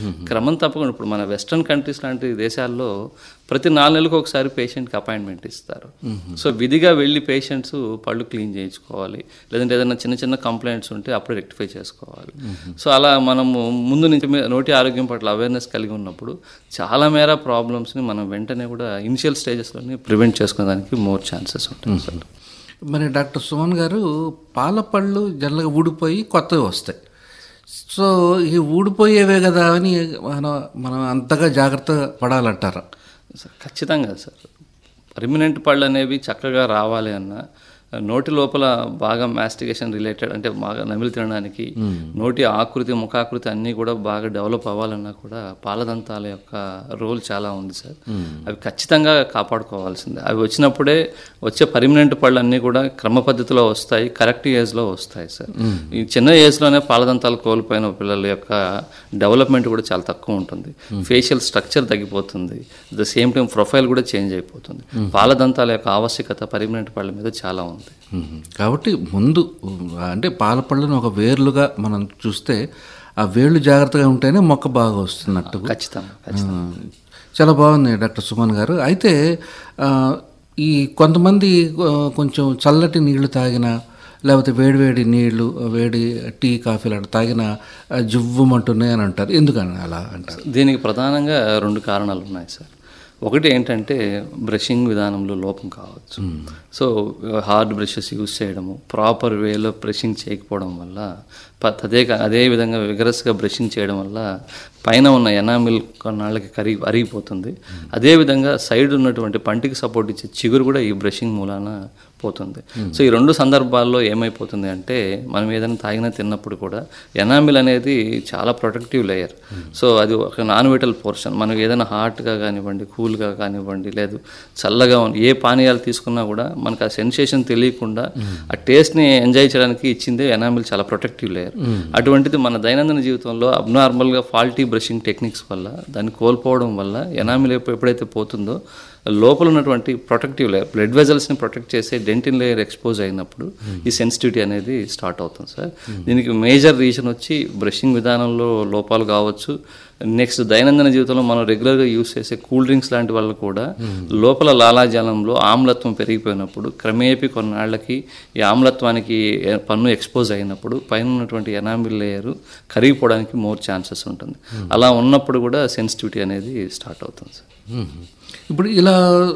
క్రమం తప్పకుండా ఇప్పుడు మన వెస్ట్రన్ కంట్రీస్ లాంటి దేశాల్లో ప్రతి నాలుగు నెలలకు ఒకసారి పేషెంట్కి అపాయింట్మెంట్ ఇస్తారు సో విధిగా వెళ్ళి పేషెంట్స్ పళ్ళు క్లీన్ చేయించుకోవాలి లేదంటే ఏదైనా చిన్న చిన్న కంప్లైంట్స్ ఉంటే అప్పుడే రెక్టిఫై చేసుకోవాలి సో అలా మనము ముందు నుంచి మీ- నోటి ఆరోగ్యం పట్ల అవేర్నెస్ కలిగి ఉన్నప్పుడు చాలా మేర ప్రాబ్లమ్స్ని మనం వెంటనే కూడా ఇనిషియల్ స్టేజెస్లోనే ప్రివెంట్ చేసుకునేదానికి మోర్ ఛాన్సెస్ ఉంటాయి సార్ మరి డాక్టర్ సుమన్ గారు పాల పళ్ళు జనరల్గా ఊడిపోయి కొత్తవి వస్తాయి సో ఈ ఊడిపోయేవే కదా అని మనం మనం అంతగా జాగ్రత్త పడాలంటారా సార్ ఖచ్చితంగా సార్ పర్మనెంట్ పళ్ళు అనేవి చక్కగా రావాలి అన్న నోటి లోపల బాగా మాస్టిగేషన్ రిలేటెడ్ అంటే బాగా నమిలి తినడానికి నోటి ఆకృతి ముఖాకృతి అన్నీ కూడా బాగా డెవలప్ అవ్వాలన్నా కూడా పాలదంతాల యొక్క రోల్ చాలా ఉంది సార్ అవి ఖచ్చితంగా కాపాడుకోవాల్సిందే అవి వచ్చినప్పుడే వచ్చే పర్మనెంట్ పళ్ళు అన్నీ కూడా క్రమ పద్ధతిలో వస్తాయి కరెక్ట్ ఏజ్లో వస్తాయి సార్ ఈ చిన్న ఏజ్లోనే పాలదంతాలు కోల్పోయిన పిల్లల యొక్క డెవలప్మెంట్ కూడా చాలా తక్కువ ఉంటుంది ఫేషియల్ స్ట్రక్చర్ తగ్గిపోతుంది ద సేమ్ టైం ప్రొఫైల్ కూడా చేంజ్ అయిపోతుంది పాలదంతాల యొక్క ఆవశ్యకత పర్మనెంట్ పళ్ళ మీద చాలా ఉంది మ్మ్. కాబట్టి ముందు అంటే పాల పళ్ళను ఒక వేర్లుగా మనం చూస్తే ఆ వేళ్ళు జాగ్రత్తగా ఉంటేనే మొక్క బాగా వస్తున్నట్టు ఖచ్చితంగా ఖచ్చితంగా ఆ, చాలా బాగుంది డాక్టర్ సుమన్ గారు అయితే ఆ, ఈ కొంతమంది ఆ, కొంచెం చల్లటి నీళ్లు తాగిన లేకపోతే వేడివేడి నీళ్లు వేడి టీ కాఫీలు అట్లా తాగిన ఆ, జివ్వుమంటున్నాయి అని అంటారు ఎందుకని అలా అంటారు దీనికి ప్రధానంగా రెండు కారణాలు ఉన్నాయి సార్ ఒకటి ఏంటంటే బ్రషింగ్ విధానంలో లోపం కావచ్చు సో హార్డ్ బ్రషెస్ యూస్ చేయడము ప్రాపర్ వేలో బ్రషింగ్ చేయకపోవడం వల్ల ప- అదే కా- అదే విధంగా విగరస్గా బ్రషింగ్ చేయడం వల్ల పైన ఉన్న ఎనామిల్ కొన్నాళ్ళకి కరిగి అరిగిపోతుంది అదేవిధంగా సైడ్ ఉన్నటువంటి పంటికి సపోర్ట్ ఇచ్చే చిగురు కూడా ఈ బ్రషింగ్ మూలాన పోతుంది సో ఈ రెండు సందర్భాల్లో ఏమైపోతుంది అంటే మనం ఏదైనా తాగినా తిన్నప్పుడు కూడా ఎనామిల్ అనేది చాలా ప్రొటెక్టివ్ లేయర్ సో అది ఒక నాన్ వైటల్ పోర్షన్ మనం ఏదైనా హాట్గా కానివ్వండి కూల్గా కానివ్వండి లేదు చల్లగా ఉన్న- ఏ పానీయాలు తీసుకున్నా కూడా మనకు ఆ సెన్సేషన్ తెలియకుండా ఆ టేస్ట్ని ఎంజాయ్ చేయడానికి ఇచ్చిందే ఎనామిల్ చాలా ప్రొటెక్టివ్ లేయర్ అటువంటిది మన దైనందిన జీవితంలో అబ్నార్మల్గా ఫాల్టీ బ్రషింగ్ టెక్నిక్స్ వల్ల దాన్ని కోల్పోవడం వల్ల ఎనామిల్ ఎప్పు- ఎప్పుడైతే పోతుందో లోపల ఉన్నటువంటి ప్రొటెక్టివ్ లేయర్ బ్లడ్ వెజల్స్ని ప్రొటెక్ట్ చేసే డెంటిన్ లేయర్ ఎక్స్పోజ్ అయినప్పుడు ఈ సెన్సిటివిటీ అనేది స్టార్ట్ అవుతుంది సార్ దీనికి మేజర్ రీజన్ వచ్చి బ్రషింగ్ విధానంలో లోపాలు కావచ్చు నెక్స్ట్ దైనందిన జీవితంలో మనం రెగ్యులర్గా యూస్ చేసే కూల్ డ్రింక్స్ లాంటి వల్ల కూడా లోపల లాలాజలంలో ఆమ్లత్వం పెరిగిపోయినప్పుడు క్రమేపీ కొన్నాళ్ళకి ఈ ఆమ్లత్వానికి ఏ- పన్ను ఎక్స్పోజ్ అయినప్పుడు పైన ఉన్నటువంటి ఎనామిల్ లేయర్ కరిగిపోవడానికి మోర్ ఛాన్సెస్ ఉంటుంది అలా ఉన్నప్పుడు కూడా సెన్సిటివిటీ అనేది స్టార్ట్ అవుతుంది సార్ మ్మ్. ఇప్పుడు ఇలా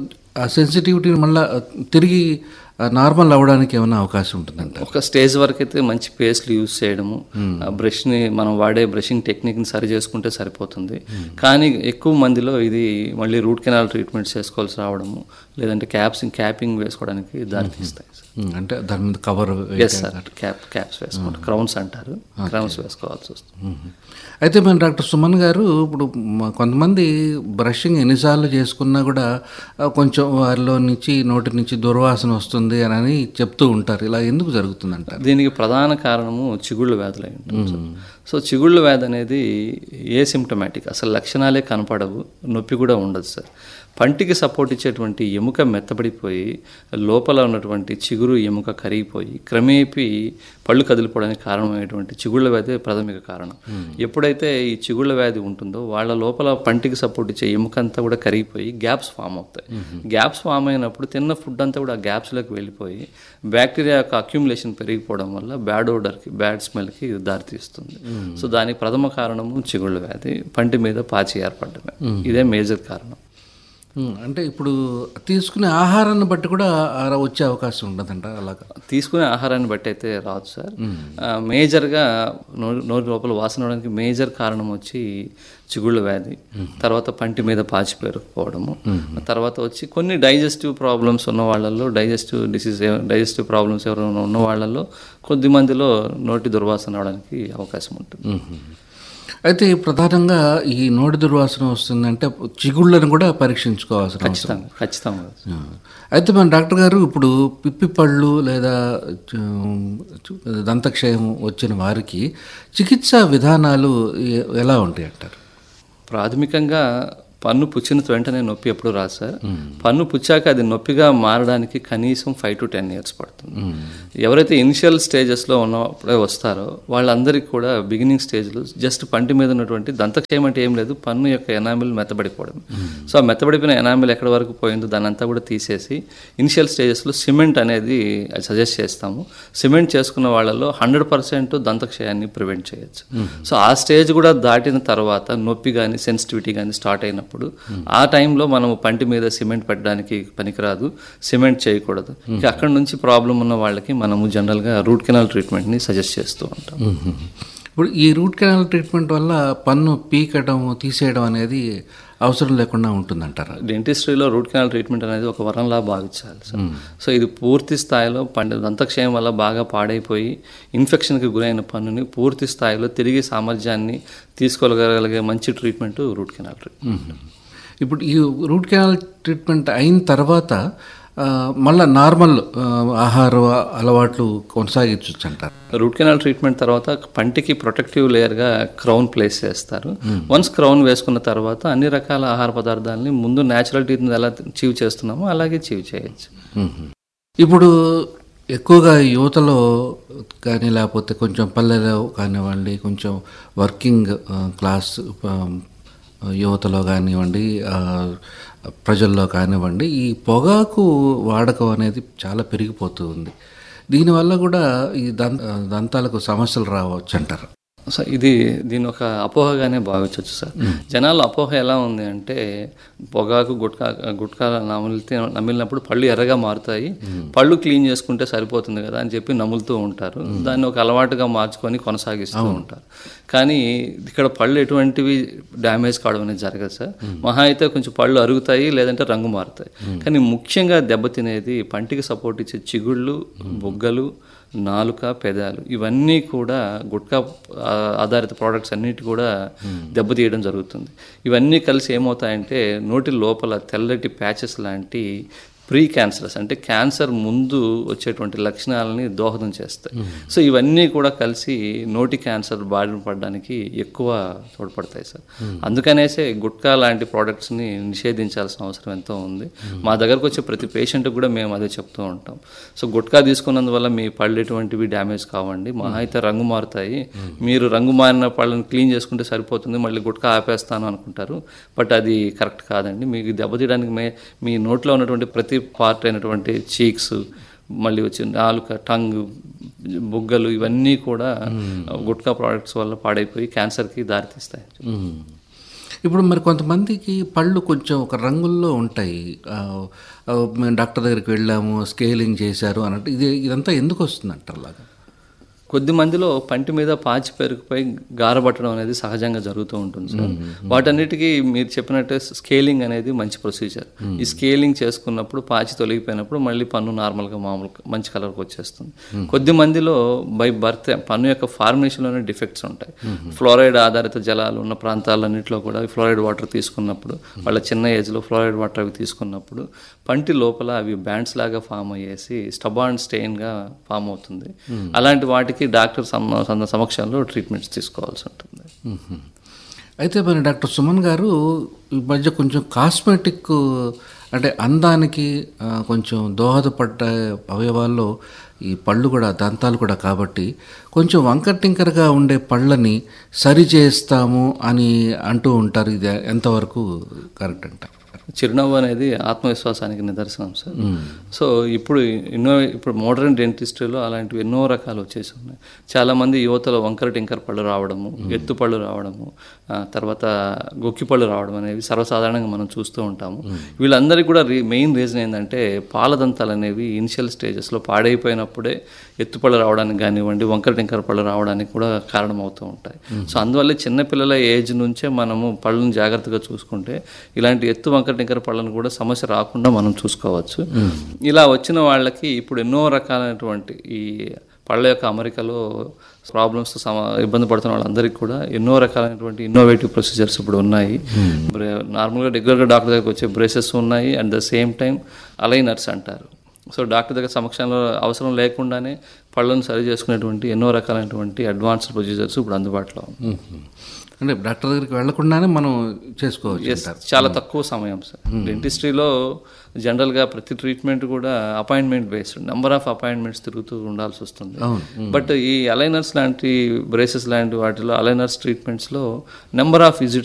ఆ సెన్సిటివిటీని మళ్ళీ తిరిగి నార్మల్ అవ్వడానికి ఏమైనా అవకాశం ఉంటుందంట ఒక స్టేజ్ వరకు అయితే మంచి పేస్ట్లు యూజ్ చేయడము ఆ బ్రష్ని మనం వాడే బ్రషింగ్ టెక్నిక్ని సరి చేసుకుంటే సరిపోతుంది కానీ ఎక్కువ మందిలో ఇది మళ్ళీ రూట్ కెనాల్ ట్రీట్మెంట్ చేసుకోవాల్సి రావడము లేదంటే క్యాప్స్ క్యాపింగ్ వేసుకోవడానికి దారితీస్తాయి సార్ మ్మ్. అంటే దాని మీద cover yes sir cap caps వేసుకుంటారు క్రౌన్స్ అంటారు క్రౌన్స్ వేసుకోవాల్సి వస్తుంది మ్మ్. అయితే మరి డాక్టర్ సుమన్ గారు ఇప్పుడు మ- కొంతమంది బ్రషింగ్ ఎన్నిసార్లు చేసుకున్నా కూడా ఆ, కొంచెం వారిలో నుంచి నోటి నుంచి దుర్వాసన వస్తుంది అని అని చెప్తూ ఉంటారు ఇలా ఎందుకు జరుగుతుందంటారు దీనికి ప్రధాన కారణము చిగుళ్ళ వ్యాధులు అయి ఉంటుంది సార్. సో చిగుళ్ళ వ్యాధి అనేది ఏ సిమ్టమాటిక్ అసలు లక్షణాలే కనపడవు నొప్పి కూడా ఉండదు సార్ పంటికి సపోర్ట్ ఇచ్చేటువంటి ఎముక మెత్తబడిపోయి లోపల ఉన్నటువంటి చిగురు ఎముక కరిగిపోయి క్రమేపీ పళ్ళు కదిలిపోవడానికి కారణమైనటువంటి చిగుళ్ళ వ్యాధి ప్రాథమిక కారణం ఎప్పుడైతే ఈ చిగుళ్ళ వ్యాధి ఉంటుందో వాళ్ళ లోపల పంటికి సపోర్ట్ ఇచ్చే ఎముక అంతా కూడా కరిగిపోయి గ్యాప్స్ ఫామ్ అవుతాయి గ్యాప్స్ ఫామ్ అయినప్పుడు తిన్న ఫుడ్ అంతా కూడా ఆ గ్యాప్స్లోకి వెళ్ళిపోయి బ్యాక్టీరియా యొక్క అక్యుములేషన్ పెరిగిపోవడం వల్ల బ్యాడ్ ఓడర్కి బ్యాడ్ స్మెల్కి దారితీస్తుంది సో దానికి ప్రథమ కారణము చిగుళ్ళ వ్యాధి పంటి మీద పాచి ఏర్పడమే ఇదే మేజర్ కారణం మ్మ్. అంటే ఇప్పుడు తీసుకునే ఆహారాన్ని బట్టి కూడా ఆ వచ్చే అవకాశం ఉండదంట అలాగా తీసుకునే ఆహారాన్ని బట్టి అయితే రాదు సార్ ఆ, మేజర్గా నోరు నోరు లోపల వాసన అవడానికి మేజర్ కారణం వచ్చి చిగుళ్ళ వ్యాధి తర్వాత పంటి మీద పాచి పేరుకుపోవడము తర్వాత వచ్చి కొన్ని డైజెస్టివ్ ప్రాబ్లమ్స్ ఉన్న వాళ్ళల్లో డైజెస్టివ్ డిసీజ్ డైజెస్టివ్ ప్రాబ్లమ్స్ ఎవరైనా ఉన్న వాళ్ళల్లో కొద్ది మందిలో నోటి దుర్వాసన అవడానికి అవకాశం ఉంటుంది అయితే ప్రధానంగా ఈ నోటి దుర్వాసన వస్తుందంటే చిగుళ్ళను కూడా పరీక్షించుకోవాల్సిన అవసరం ఖచ్చితంగా ఖచ్చితంగా ఆ. అయితే మన డాక్టర్ గారు ఇప్పుడు పిప్పి పళ్ళు లేదా చు- దంతక్షయం వచ్చిన వారికి చికిత్సా విధానాలు ఎ- ఎలా ఉంటాయి అంటారు ప్రాథమికంగా పన్ను పుచ్చిన వెంటనే నొప్పి ఎప్పుడు రాదు సార్ పన్ను పుచ్చాక అది నొప్పిగా మారడానికి కనీసం ఫైవ్ టు టెన్ ఇయర్స్ పడుతుంది ఎవరైతే ఇనిషియల్ స్టేజెస్లో ఉన్నప్పుడే వస్తారో వాళ్ళందరికీ కూడా బిగినింగ్ స్టేజ్లో జస్ట్ పంటి మీద ఉన్నటువంటి దంతక్షయం అంటే ఏం లేదు పన్ను యొక్క ఎనామిల్ మెత్తబడిపోవడం సో ఆ మెత్తబడిపోయిన ఎనామిల్ ఎక్కడి వరకు పోయిందో దాన్ని అంతా కూడా తీసేసి ఇనిషియల్ స్టేజెస్లో సిమెంట్ అనేది సజెస్ట్ చేస్తాము సిమెంట్ చేసుకున్న వాళ్ళలో హండ్రెడ్ పర్సెంట్ దంతక్షయాన్ని ప్రివెంట్ చేయొచ్చు సో ఆ స్టేజ్ కూడా దాటిన తర్వాత నొప్పి కానీ సెన్సిటివిటీ కానీ స్టార్ట్ అయినప్పుడు ఆ టైంలో మనం పంటి మీద సిమెంట్ పెట్టడానికి పనికిరాదు సిమెంట్ చేయకూడదు ఇక అక్కడ నుంచి ప్రాబ్లం ఉన్న వాళ్ళకి మనము జనరల్గా రూట్ కెనాల్ ట్రీట్మెంట్ని సజెస్ట్ చేస్తూ ఉంటాం ఇప్పుడు ఈ రూట్ కెనాల్ ట్రీట్మెంట్ వల్ల పన్ను పీకడం తీసేయడం అనేది అవసరం లేకుండా ఉంటుందంటారా డెంటిస్ట్రీలో రూట్ కెనాల్ ట్రీట్మెంట్ అనేది ఒక వరంలా భావించాలి సార్ సో ఇది పూర్తి స్థాయిలో పండు దంతక్షయం వల్ల బాగా పాడైపోయి ఇన్ఫెక్షన్కి గురైన పన్నుని పూర్తి స్థాయిలో తిరిగి సామర్థ్యాన్ని తీసుకోగలిగే మంచి ట్రీట్మెంట్ రూట్ కెనాల్ ట్రీట్మెంట్ ఇప్పుడు ఈ రూట్ కెనాల్ ట్రీట్మెంట్ అయిన తర్వాత ఆ, మళ్ళా నార్మల్ ఆ, ఆహార అలవాట్లు కొనసాగించవచ్చు అంటారు రూట్ కెనాల్ ట్రీట్మెంట్ తర్వాత పంటికి ప్రొటెక్టివ్ లేయర్గా క్రౌన్ ప్లేస్ చేస్తారు వన్స్ క్రౌన్ వేసుకున్న తర్వాత అన్ని రకాల ఆహార పదార్థాలని ముందు న్యాచురల్ టీత్ని ఎలా చీవ్ చేస్తున్నామో అలాగే చీవ్ చేయొచ్చు ఇప్పుడు ఎక్కువగా యువతలో కానీ లేకపోతే కొంచెం పల్లెలో కానివ్వండి కొంచెం వర్కింగ్ ఆ, క్లాస్ ఆ, యువతలో కానివ్వండి ఆ, ప్రజల్లో కానివ్వండి ఈ పొగాకు వాడకం అనేది చాలా పెరిగిపోతూ ఉంది దీనివల్ల కూడా ఈ దంత దంతాలకు సమస్యలు రావచ్చు అంటారు సో ఇది దీని ఒక అపోహగానే భావించవచ్చు సార్ జనాల అపోహ ఎలా ఉంది అంటే పొగాకు గుట్కా గుట్కా నమిలితే నమిలినప్పుడు పళ్ళు ఎర్రగా మారుతాయి పళ్ళు క్లీన్ చేసుకుంటే సరిపోతుంది కదా అని చెప్పి నములుతూ ఉంటారు దాన్ని ఒక అలవాటుగా మార్చుకొని కొనసాగిస్తూ ఉంటారు కానీ ఇక్కడ పళ్ళు ఎటువంటివి డ్యామేజ్ కావడం అనేది జరగదు సార్ మహా అయితే కొంచెం పళ్ళు అరుగుతాయి లేదంటే రంగు మారుతాయి కానీ ముఖ్యంగా దెబ్బతినేది పంటికి సపోర్ట్ ఇచ్చే చిగుళ్ళు బొగ్గలు నాలుక పెదాలు ఇవన్నీ కూడా గుట్కా ఆ, ఆధారిత ప్రోడక్ట్స్ అన్నిటి కూడా దెబ్బతీయడం జరుగుతుంది ఇవన్నీ కలిసి ఏమవుతాయంటే నోటి లోపల తెల్లటి ప్యాచెస్ లాంటి ప్రీ క్యాన్సరస్ అంటే క్యాన్సర్ ముందు వచ్చేటువంటి లక్షణాలని దోహదం చేస్తాయి సో ఇవన్నీ కూడా కలిసి నోటి క్యాన్సర్ బారిన పడడానికి ఎక్కువ తోడ్పడతాయి సార్ అందుకనేసే గుట్కా లాంటి ప్రోడక్ట్స్ని నిషేధించాల్సిన అవసరం ఎంతో ఉంది మా దగ్గరకు వచ్చే ప్రతి పేషెంట్ కూడా మేము అదే చెప్తూ ఉంటాం సో గుట్కా తీసుకున్నందువల్ల మీ పళ్ళు ఎటువంటివి డ్యామేజ్ కావండి మహా అయితే రంగు మారుతాయి మీరు రంగు మారిన పళ్ళని క్లీన్ చేసుకుంటే సరిపోతుంది మళ్ళీ గుట్కా ఆపేస్తాను అనుకుంటారు బట్ అది కరెక్ట్ కాదండి మీకు దెబ్బతీయడానికి మే మీ నోట్లో ఉన్నటువంటి ప్రతి పార్ట్ అయినటువంటి చీక్స్ మళ్ళీ వచ్చి నాలుక టంగ్ బుగ్గలు ఇవన్నీ కూడా గుట్కా ప్రోడక్ట్స్ వల్ల పాడైపోయి క్యాన్సర్కి దారితీస్తాయి మ్మ్. ఇప్పుడు మరి కొంతమందికి పళ్ళు కొంచెం ఒక రంగుల్లో ఉంటాయి ఆ, ఆ, మేము డాక్టర్ దగ్గరికి వెళ్ళాము స్కేలింగ్ చేశారు అన్నట్టు ఇది ఇదంతా ఎందుకు వస్తుంది అంటారు అలాగా కొద్ది మందిలో పంటి మీద పాచి పెరుగుపై గారబట్టడం అనేది సహజంగా జరుగుతూ ఉంటుంది సార్ వాటన్నిటికీ మీరు చెప్పినట్టే స్కేలింగ్ అనేది మంచి ప్రొసీజర్ ఈ స్కేలింగ్ చేసుకున్నప్పుడు పాచి తొలగిపోయినప్పుడు మళ్ళీ పన్ను నార్మల్గా మామూలు మంచి కలర్కి వచ్చేస్తుంది కొద్ది మందిలో బై బర్త్ పన్ను యొక్క ఫార్మేషన్లోనే డిఫెక్ట్స్ ఉంటాయి ఫ్లోరైడ్ ఆధారిత జలాలు ఉన్న ప్రాంతాలన్నింటిలో కూడా ఫ్లోరైడ్ వాటర్ తీసుకున్నప్పుడు వాళ్ళ చిన్న ఏజ్లో ఫ్లోరైడ్ వాటర్ అవి తీసుకున్నప్పుడు పంటి లోపల అవి బ్యాండ్స్ లాగా ఫామ్ అయ్యేసి స్టబాన్ స్టెయిన్గా ఫామ్ అవుతుంది అలాంటి వాటికి డాక్టర్ సమ- సమ- సమక్షంలో ట్రీట్మెంట్స్ తీసుకోవాల్సి ఉంటుంది మ్మ్. అయితే మరి డాక్టర్ సుమన్ గారు ఈ మధ్య కొంచెం కాస్మెటిక్ అంటే అందానికి ఆ, కొంచెం దోహదపడ్డ అవయవాల్లో ఈ పళ్ళు కూడా దంతాలు కూడా కాబట్టి కొంచెం వంకర టింకరగా ఉండే పళ్ళని సరి చేస్తాము అని అంటూ ఉంటారు ఇది ఎంతవరకు కరెక్ట్ అంటారు చిరునవ్వు అనేది ఆత్మవిశ్వాసానికి నిదర్శనం సార్ సో ఇప్పుడు ఎన్నో ఇప్పుడు మోడర్న్ డెంటిస్ట్రీలో అలాంటివి ఎన్నో రకాలు వచ్చేసి ఉన్నాయి చాలా మంది యువతలో వంకర టింకర పళ్ళు రావడము ఎత్తు పళ్ళు రావడము ఆ, తర్వాత గొక్కి పళ్ళు రావడం అనేవి సర్వసాధారణంగా మనం చూస్తూ ఉంటాము వీళ్ళందరికీ కూడా రీ మెయిన్ రీజన్ ఏంటంటే పాలదంతాలు అనేవి ఇనిషియల్ స్టేజెస్లో పాడైపోయినప్పుడే ఎత్తుపళ్ళు రావడానికి కానివ్వండి వంకర టింకర పళ్ళు రావడానికి కూడా కారణమవుతూ ఉంటాయి సో అందువల్ల చిన్నపిల్లల ఏజ్ నుంచే మనము పళ్ళను జాగ్రత్తగా చూసుకుంటే ఇలాంటి ఎత్తు వంకర టింకర పళ్ళను కూడా సమస్య రాకుండా మనం చూసుకోవచ్చు ఇలా వచ్చిన వాళ్ళకి ఇప్పుడు ఎన్నో రకాలైనటువంటి ఈ పళ్ళ యొక్క అమరికలో ప్రాబ్లమ్స్ సమ ఇబ్బంది పడుతున్న వాళ్ళందరికీ కూడా ఎన్నో రకాలైనటువంటి ఇన్నోవేటివ్ ప్రొసీజర్స్ ఇప్పుడు ఉన్నాయి బ్రే- నార్మల్గా రెగ్యులర్గా డాక్టర్ దగ్గరకు వచ్చే బ్రేసెస్ ఉన్నాయి at the same time aligners అంటారు సో డాక్టర్ దగ్గర సమక్షంలో అవసరం లేకుండానే పళ్ళను సరి చేసుకునేటువంటి ఎన్నో రకాలైనటువంటి అడ్వాన్స్డ్ ప్రొసీజర్స్ ఇప్పుడు అందుబాటులో ఉన్నాయి అంటే డాక్టర్ దగ్గరికి వెళ్లకుండానే మనం చేసుకోవచ్చు అంటారు చాలా తక్కువ సమయం సార్ డెంటిస్ట్రీలో జనరల్గా ప్రతి ట్రీట్మెంట్ కూడా appointment based number of appointments తిరుగుతూ ఉండాల్సి వస్తుంది బట్ ఈ అలైనర్స్ లాంటి బ్రేసెస్ లాంటి వాటిలో అలైనర్స్ ట్రీట్మెంట్స్లో నెంబర్ ఆఫ్ విజిట్స్